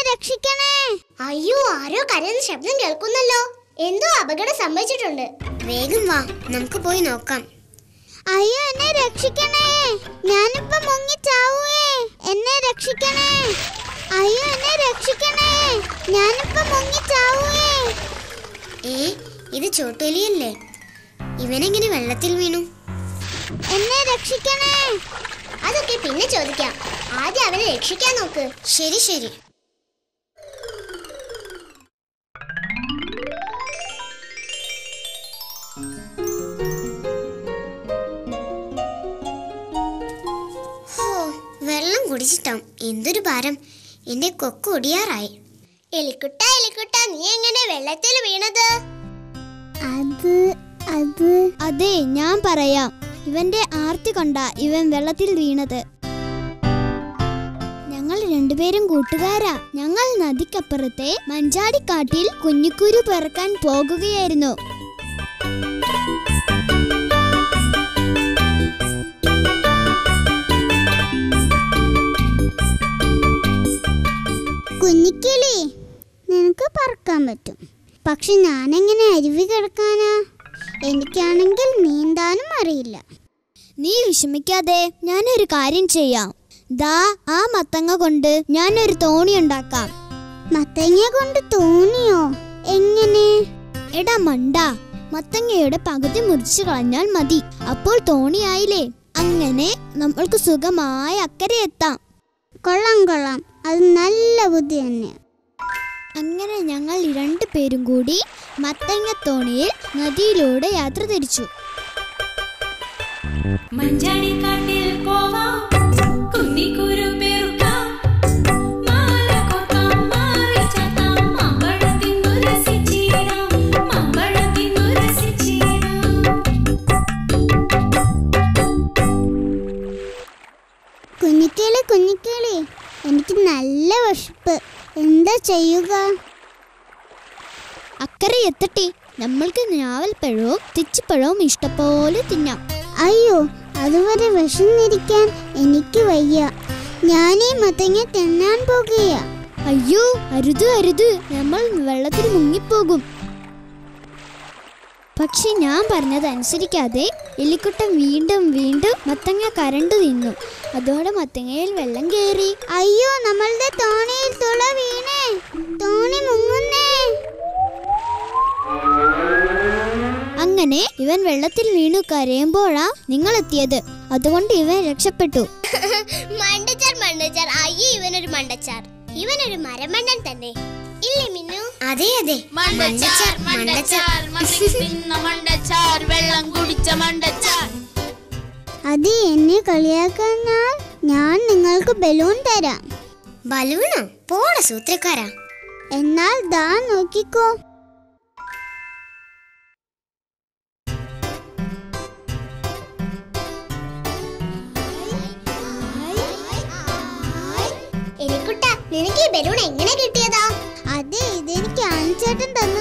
രക്ഷിക്കണേ അയ്യോ ആരോ കരയുന്ന ശബ്ദം കേൾക്കുന്നല്ലോ എന്തോ അപകടം സംഭവിച്ചിട്ടുണ്ട് വേഗം വാ നമുക്ക് പോയി നോക്കാം അയ്യോ എന്നെ രക്ഷിക്കണേ ഞാനിപ്പോ മുങ്ങി ചാവുവേ എന്നെ രക്ഷിക്കണേ അയ്യോ എന്നെ രക്ഷിക്കണേ ഞാനിപ്പോ മുങ്ങി ചാവുവേ ഏ ഇത് ചോട്ടുവലിയല്ലേ ഇവനെങ്ങനെ വെള്ളത്തിൽ വീണു എന്നെ രക്ഷിക്കണേ അതൊക്കെ പിന്നെ ചോദിക്കാം ആദ്യം അവനെ രക്ഷിക്കാൻ നോക്ക് ശരി ശരി ഹോ, വെള്ളം കുടിച്ചിട്ടാം എന്തൊരു ഭാരം എന്റെ കൊക്ക് ഒടിയാറായി എലിക്കുട്ട എലിക്കുട്ട നീ എങ്ങനെ വെള്ളത്തിൽ വീണത് അത് അത് അതെ ഞാൻ പറയാം ഇവന്റെ ആർത്തി കൊണ്ടാ ഇവൻ വെള്ളത്തിൽ വീണത് ഞങ്ങൾ രണ്ടുപേരും കൂട്ടുകാരാ ഞങ്ങൾ നദിക്കപ്പുറത്തെ മഞ്ചാടിക്കാട്ടിൽ കുഞ്ഞിക്കുരു പെറുക്കാൻ പോകുകയായിരുന്നു കുഞ്ഞിക്കിളി നിനക്ക് പറക്കാൻ പറ്റും പക്ഷെ ഞാനെങ്ങനെ അരുവി കിടക്കാനാ എനിക്കാണെങ്കിൽ നീന്താനും അറിയില്ല നീ വിഷമിക്കാതെ ഞാനൊരു കാര്യം ചെയ്യാം ദാ ആ മത്തങ്ങ കൊണ്ട് ഞാനൊരു തോണി ഉണ്ടാക്കാം മത്തങ്ങ കൊണ്ട് തോണിയോ എങ്ങനെ എടാ മണ്ട മത്തങ്ങയുടെ പകുതി മുറിച്ചു കളഞ്ഞാൽ മതി അപ്പോൾ തോണിയായില്ലേ അങ്ങനെ നമ്മൾക്ക് സുഖമായി അക്കരെ എത്താം കൊള്ളാം കൊള്ളാം അത് നല്ല ബുദ്ധി തന്നെ അങ്ങനെ ഞങ്ങൾ രണ്ടു പേരും കൂടി മത്തങ്ങത്തോണിയിൽ നദിയിലൂടെ യാത്ര തിരിച്ചു മഞ്ചാടിക്കാട്ടിൽ പോവാം കുന്നിക്കുരു പെറുക്കാം മാല കോർക്കാം മാറിച്ചാത്താം മാമ്പഴം തിന്നു രസിച്ചിടാം മാമ്പഴം തിന്നു രസിച്ചിടാം കുഞ്ഞിക്കേളി കുഞ്ഞിക്കേളി എനിക്ക് നല്ല വിശപ്പ് എന്താ ചെയ്യുക അക്കരെ എത്തട്ടെ നമ്മൾക്ക് ഞാവൽപ്പഴവും തെച്ചിപ്പഴവും ഇഷ്ടപോലെ തിന്നാം അയ്യോ അതുവരെ വിശന്നിരിക്കാൻ എനിക്ക് വയ്യ ഞാനീ മത്തങ്ങ തിന്നാൻ പോകുകയാ അയ്യോ അരുത് അരുത് നമ്മൾ വെള്ളത്തിൽ മുങ്ങിപ്പോകും പക്ഷെ ഞാൻ പറഞ്ഞത് അനുസരിക്കാതെ എലിക്കുട്ടൻ വീണ്ടും വീണ്ടും മത്തങ്ങ കരണ്ടു തിന്നു അതോടെ മത്തങ്ങയിൽ വെള്ളം കയറി അയ്യോ നമ്മളുടെ തോണിയിൽ തുള വീണേ തോണി മുങ്ങുന്നേ അങ്ങനെ ഇവൻ വെള്ളത്തിൽ വീണു കരയുമ്പോഴാ നിങ്ങൾ എത്തിയത് അതുകൊണ്ട് ഇവൻ രക്ഷപ്പെട്ടു മണ്ടച്ചാർ മണ്ടച്ചാർ അയ്യേ ഇവനൊരു മണ്ടച്ചാർ ഇവനൊരു മരമണ്ടൻ തന്നെ ഇല്ലേ മിന്നു അതെ അതെ മണ്ടച്ചാർ മണ്ടച്ചാർ മത്തങ്ങ തിന്ന മണ്ടച്ചാർ വെള്ളം കുടിച്ച മണ്ടച്ചാർ അത് എന്നെ കളിയാക്കാനാൽ ഞാൻ നിങ്ങൾക്ക് ബലൂൺ തരാം ബലൂണോ പോട സൂത്രക്കാരാ എന്നാൽ ദാ നോക്കിക്കോ എലിക്കുട്ട നിനക്ക് ഈ ബലൂൺ എങ്ങനെ കിട്ടിയതാ അതെ ഇതെനിക്ക് ആൻചേട്ടൻ തന്നതാ